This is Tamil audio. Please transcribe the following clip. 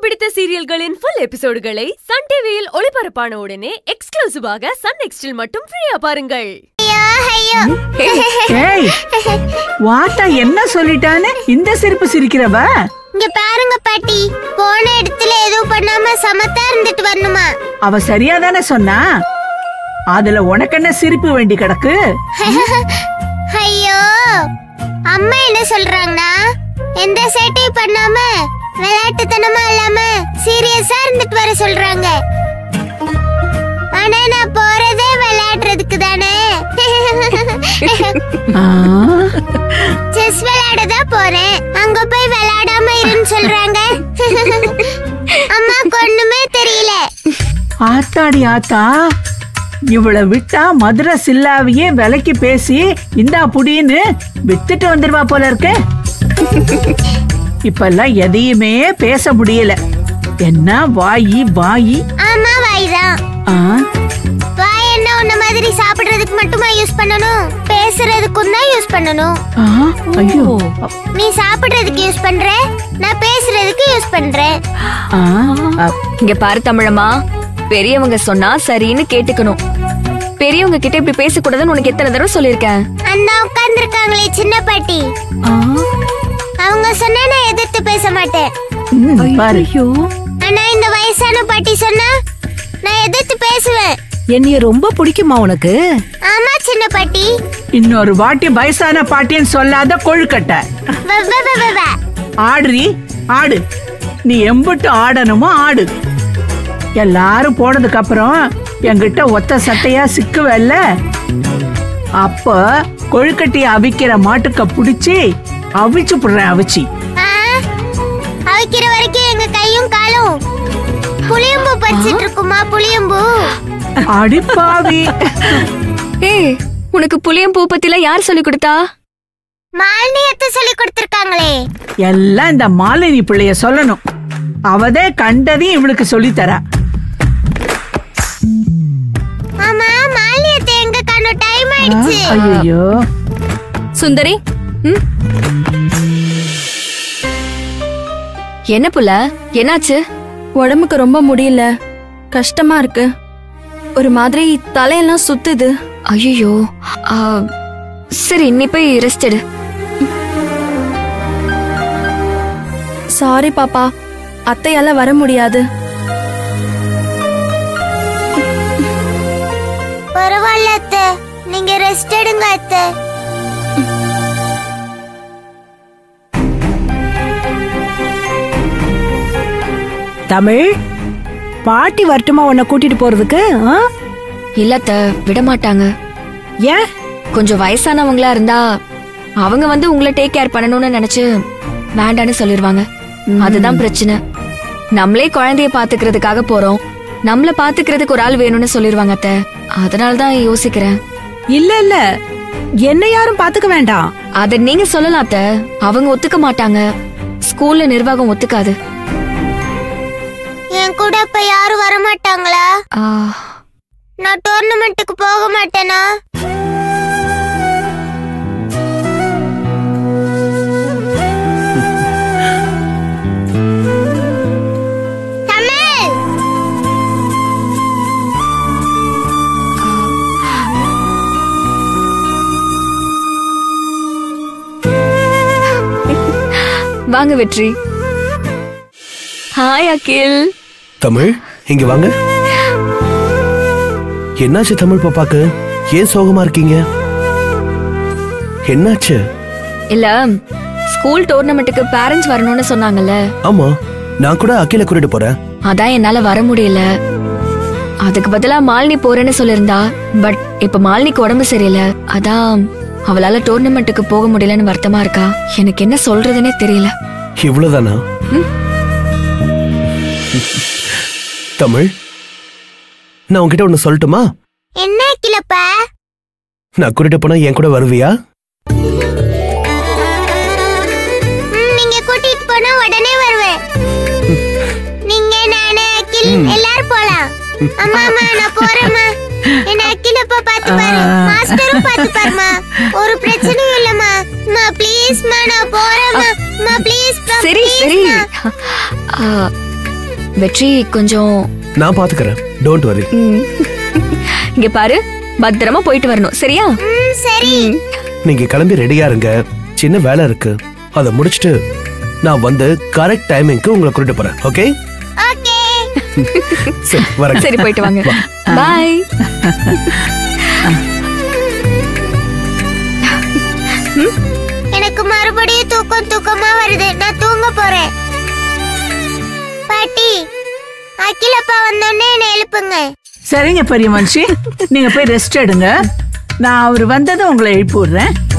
பிடித்த சீரியல்களின் ஃபுல் எபிசோடுகளை சன் டிவியில் ஒளிபரப்பான உடனே எக்ஸ்க்ளூசிவாக சன் நெக்ஸ்டில் மட்டும் ஃப்ரீயா பாருங்கள் ஏய் வாத்தா என்ன சொல்லிட்டான்னு இந்த சிரிப்பு சிரிக்கிறவ இங்க பாருங்க பாட்டி போன இடத்துல எதுவும் பண்ணாம சமத்தா இருந்துட்டு வரணுமா அவ சரியா தானே சொன்னா அதுல உனக்கு என்ன சிரிப்பு வேண்டி கிடக்கு ஐயோ அம்மா என்ன சொல்றாங்கன்னா எந்த சேட்டையும் பண்ணாம விளையாட்டுத்தனமா இல்லாம சீரியஸா இருந்துட்டு வர சொல்றாங்க ஆனா நான் போறதே விளையாடுறதுக்கு தானே ஆ, செஸ் விளையாட தான் போறேன் அங்க போய் விளையாடாம இருன்னு சொல்றாங்க அம்மாக்கு ஒண்ணுமே தெரியல ஆத்தாடி ஆத்தா இவள விட்டா மதுரை சில்லாவையே விலைக்கு பேசி இந்தா புடின்னு வித்துட்டு வந்துருவா போல இருக்க இப்பெல்லாம் எதையுமே பேச முடியல என்ன வாயி வாயி ஆமா வாய்தான் ஆ, வாய் என்ன உன்ன மாதிரி சாப்பிடுறதுக்கு மட்டுமா யூஸ் பண்ணணும் பேசுறதுக்கும் தான் யூஸ் பண்ணணும் ஆ, ஐயோ நீ சாப்பிடுறதுக்கு யூஸ் பண்ற நான் பேசுறதுக்கு யூஸ் பண்றேன் ஆ, ஆ, இங்க பாரு தமிழம்மா பெரியவங்க சொன்னா சரின்னு கேட்டுக்கணும் பெரியவங்க கிட்ட இப்படி பேசக்கூடாதுன்னு உனக்கு எத்தனை தடவை சொல்லியிருக்கேன் அந்த உட்கார்ந்துருக்காங்களே சின்ன பாட்டி அவங்க சொன்னா நான் எதிர்த்து பேச மாட்டேன் ம், பாரு ஆனா இந்த வயசான பாட்டி சொன்னா நான் எதிர்த்து பேசுவேன் என்னைய ரொம்ப பிடிக்குமா உனக்கு ஆமா சின்ன பாட்டி இன்னொரு வாட்டி வயசான பாட்டின்னு சொல்லாத கொழுக்கட்டை வ, வ, வ, வ, வ. ஆடுறி ஆடு நீ எம்பிட்டு ஆடணுமோ ஆடு எல்லாரும் போனதுக்கு அப்புறம் என்கிட்ட ஒத்த சட்டையா சிக்குவல்ல அப்ப கொழுக்கட்டையை அவிக்கிற மாட்டுக்க புடிச்சு அவிச்சு புடுறேன் அவிச்சு ஆ, அவிக்கிற வரைக்கும் எங்க கையும் காலும் புளியம்பூ பறிச்சிட்டு இருக்குமா புளியம்பூ அடிப்பாவி ஏய் உனக்கு புளியம் பூ பத்திலாம் யார் சொல்லி கொடுத்தா மாலினியத்தை சொல்லி கொடுத்திருக்காங்களே எல்லாம் இந்த மாலினி பிள்ளைய சொல்லணும் அவதே கண்டதையும் இவளுக்கு சொல்லித்தரா ஆமா மாலினியத்தை எங்க காணோம் டைம் ஆயிடுச்சு ஐயோ சுந்தரி ம்? என்ன புள்ள என்னாச்சு உடம்புக்கு ரொம்ப முடியல கஷ்டமா இருக்கு ஒரு மாதிரி தலையெல்லாம் சுத்துது ஐயோ சரி நீ போய் ரெஸ்ட் எடு சாரி பாப்பா அத்தையால வர முடியாது பரவாயில்ல அத்தை நீங்க ரெஸ்ட் எடுங்க அத்தை தமிழ் பாட்டி வரட்டுமா உன்னை கூட்டிட்டு போறதுக்கு ஆ? இல்லத்த விட மாட்டாங்க ஏன் கொஞ்சம் வயசானவங்களா இருந்தா அவங்க வந்து உங்களை டேக் கேர் பண்ணணும்னு நினைச்சு வேண்டான்னு சொல்லிருவாங்க அதுதான் பிரச்சனை நம்மளே குழந்தைய பாத்துக்கிறதுக்காக போறோம் நம்மள பாத்துக்கிறதுக்கு ஒரு ஆள் வேணும்னு சொல்லிருவாங்க அத்த அதனால தான் யோசிக்கிறேன் இல்ல இல்ல என்ன யாரும் பாத்துக்க வேண்டாம் அத நீங்க சொல்லலாம் அத்த அவங்க ஒத்துக்க மாட்டாங்க ஸ்கூல்ல நிர்வாகம் ஒத்துக்காது என் கூட இப்ப யாரும் வர மாட்டாங்களா ஆ, நான் டோர்னமெண்ட்டுக்கு போக மாட்டேனா தமிழ் வாங்க வெற்றி ஹாய் அகில் தமிழ் இங்க வாங்க என்னாச்சு தமிழ் பாப்பாக்கு ஏன் சோகமா இருக்கீங்க என்னாச்சு இல்ல ஸ்கூல் டோர்னமெண்ட்டுக்கு பேரண்ட்ஸ் வரணும்னு சொன்னாங்கல்ல ஆமா நான் கூட அகில கூட்டிட்டு போறேன் அதான் என்னால வர முடியல அதுக்கு பதிலா மாலினி போறேன்னு சொல்லிருந்தா பட் இப்ப மாலினிக்கு உடம்பு சரியில்லை அதான் அவளால டோர்னமெண்ட்டுக்கு போக முடியலன்னு வருத்தமா இருக்கா எனக்கு என்ன சொல்றதுனே தெரியல இவ்வளவுதானா தமிழ் நான் உன்கிட்ட ஒண்ணு சொல்லட்டுமா என்ன கிளப்ப நான் கூட்டிட்டு போனா என் கூட வருவியா நீங்க கூட்டிட்டு போனா உடனே வருவேன் நீங்க நானு அகில் எல்லாரும் போலாம் அம்மா அம்மா நான் போறேம்மா என்ன அகில் அப்பா பாத்து பாரு மாஸ்டரும் பாத்து பாருமா ஒரு பிரச்சனையும் இல்லம்மா அம்மா ப்ளீஸ் மா நான் போறேம்மா அம்மா ப்ளீஸ் சரி சரி ஆ, வெற்றி கொஞ்சம் நான் பாத்துக்கறேன் டோன்ட் வரி இங்க பாரு பத்திரமா போயிட்டு வரணும் சரியா ம் சரி நீங்க கிளம்பி ரெடியா இருங்க சின்ன வேலை இருக்கு அதை முடிச்சிட்டு நான் வந்து கரெக்ட் டைமிங்க்கு உங்களை கூட்டிட்டு போறேன் ஓகே ஓகே சரி வரேன் சரி போயிட்டு வாங்க பாய் எனக்கு மறுபடியும் தூக்கம் தூக்கமா வருது நான் தூங்க போறேன் பாட்டி அகிலப்பா வந்தோடனே என்னை எழுப்புங்க சரிங்க பெரிய மனுஷி நீங்க போய் ரெஸ்ட் எடுங்க நான் அவர் வந்ததும் உங்களை எழுப்பி விடுறேன்